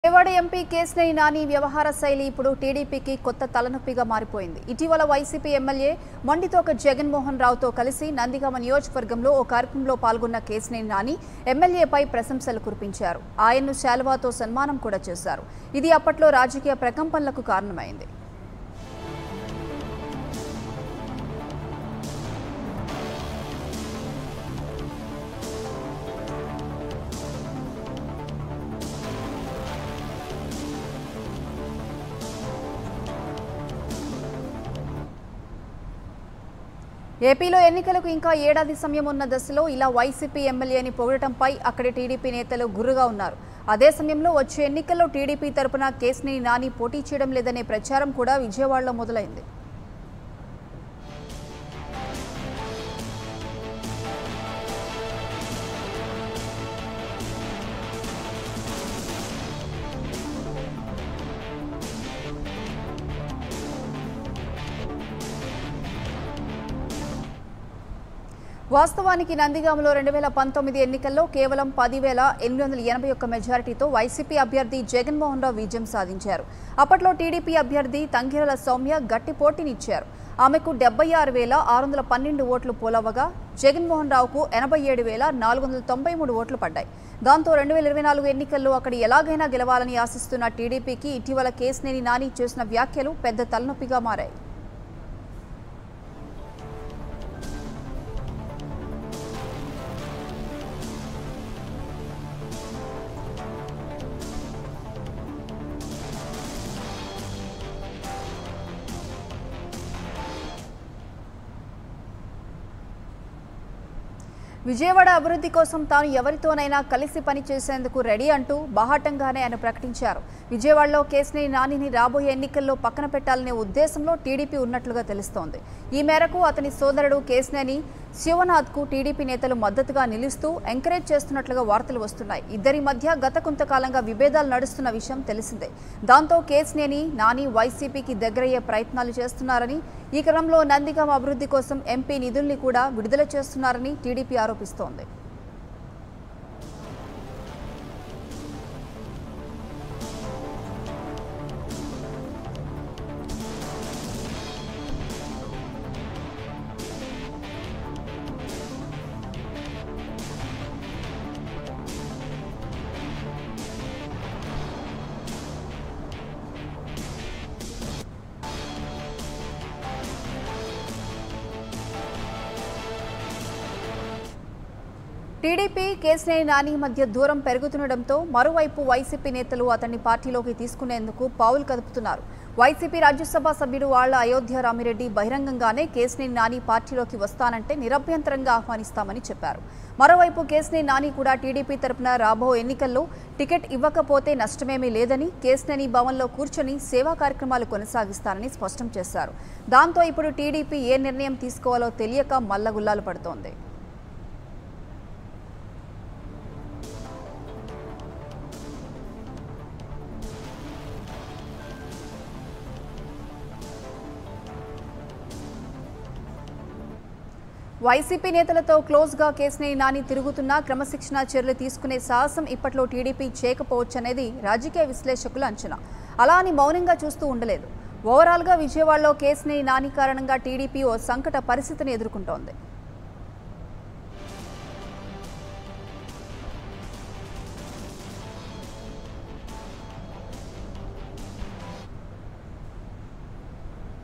Vijayawada MP Kesineni Nani వ్యవహార శైలి ఇప్పుడు టీడీపీకి కొత్త తలనొప్పిగా మారిపోయింది ఇటీవల వైసీపీ ఎమ్మెల్యే మొండితోక జగన్మోహన్ రావుతో కలిసి నందిగామ నియోజకవర్గంలో ఓ కార్యక్రమంలో పాల్గొన్న కేశినేని నాని ఎమ్మెల్యేపై ప్రశంసలు కురిపించారు ఆయన్ను శాలువాతో సన్మానం కూడా చేశారు ఇది అప్పట్లో రాజకీయ ప్రకంపనలకు కారణమైంది ఏపీలో ఎన్నికలకు ఇంకా ఏడాది సమయం ఉన్న దశలో ఇలా వైసీపీ ఎమ్మెల్యేని పొగడటంపై అక్కడి టీడీపీ నేతలు గుర్రుగా ఉన్నారు అదే సమయంలో వచ్చే ఎన్నికల్లో టీడీపీ తరపున కేసినేని నాని పోటీ చేయడం లేదనే ప్రచారం కూడా విజయవాడలో మొదలైంది వాస్తవానికి నందిగామలో రెండు వేల పంతొమ్మిది ఎన్నికల్లో కేవలం పదివేల ఎనిమిది వందల ఎనభై ఒక్క మెజారిటీతో వైసీపీ అభ్యర్థి జగన్మోహన్ రావు విజయం సాధించారు అప్పట్లో టీడీపీ అభ్యర్థి తంగిరల సౌమ్య గట్టి పోటీనిచ్చారు ఆమెకు డెబ్బై ఆరు వేల ఆరు వందల పన్నెండు ఓట్లు పోలవగా జగన్మోహన్ రావుకు ఎనభై ఏడు వేల నాలుగు వందల తొంభై మూడు ఓట్లు పడ్డాయి దాంతో రెండు వేల ఇరవై నాలుగు ఎన్నికల్లో అక్కడ ఎలాగైనా గెలవాలని ఆశిస్తున్న టీడీపీకి ఇటీవల కేసినేని నాని చేసిన వ్యాఖ్యలు పెద్ద తలనొప్పిగా మారాయి విజయవాడ అభివృద్ధి కోసం తాను ఎవరితోనైనా కలిసి పనిచేసేందుకు రెడీ అంటూ బాహాటంగానే ఆయన ప్రకటించారు విజయవాడలో కేసినేని నానిని రాబోయే ఎన్నికల్లో పక్కన పెట్టాలనే ఉద్దేశంలో టీడీపీ ఉన్నట్లుగా తెలుస్తోంది ఈ మేరకు అతని సోదరుడు కేసినేని శివనాథ్కు టీడీపీ నేతలు మద్దతుగా నిలుస్తూ ఎంకరేజ్ చేస్తున్నట్లుగా వార్తలు వస్తున్నాయి ఇద్దరి మధ్య గత కొంతకాలంగా విభేదాలు నడుస్తున్న విషయం తెలిసిందే దాంతో కేసినేని నాని వైసీపీకి దగ్గరయ్యే ప్రయత్నాలు చేస్తున్నారని ఈ క్రమంలో నందిగామ అభివృద్ధి కోసం ఎంపీ నిధుల్ని కూడా విడుదల చేస్తున్నారని టీడీపీ ఆరోపిస్తోంది టీడీపీ కేసినేని నాని మధ్య దూరం పెరుగుతుండటంతో మరోవైపు వైసీపీ నేతలు అతన్ని పార్టీలోకి తీసుకునేందుకు పావులు కదుపుతున్నారు వైసీపీ రాజ్యసభ సభ్యుడు వాళ్ల అయోధ్య రామిరెడ్డి బహిరంగంగానే కేసినేని నాని పార్టీలోకి వస్తానంటే నిరభ్యంతరంగా ఆహ్వానిస్తామని చెప్పారు మరోవైపు కేసినేని నాని కూడా టీడీపీ తరపున రాబో ఎన్నికల్లో టికెట్ ఇవ్వకపోతే నష్టమేమీ లేదని కేసినేని భవన్లో కూర్చొని సేవా కార్యక్రమాలు కొనసాగిస్తానని స్పష్టం చేశారు దాంతో ఇప్పుడు టీడీపీ ఏ నిర్ణయం తీసుకోవాలో తెలియక మల్లగుల్లాలు పడుతోంది వైసీపీ నేతలతో క్లోజ్గా కేసినేని నాని తిరుగుతున్నా క్రమశిక్షణ చర్యలు తీసుకునే సాహసం ఇప్పట్లో టీడీపీ చేయకపోవచ్చనేది రాజకీయ విశ్లేషకుల అంచనా అలా అని మౌనంగా చూస్తూ ఉండలేదు ఓవరాల్గా విజయవాడలో కేసినేని నాని కారణంగా టీడీపీ ఓ సంకట పరిస్థితిని ఎదుర్కొంటోంది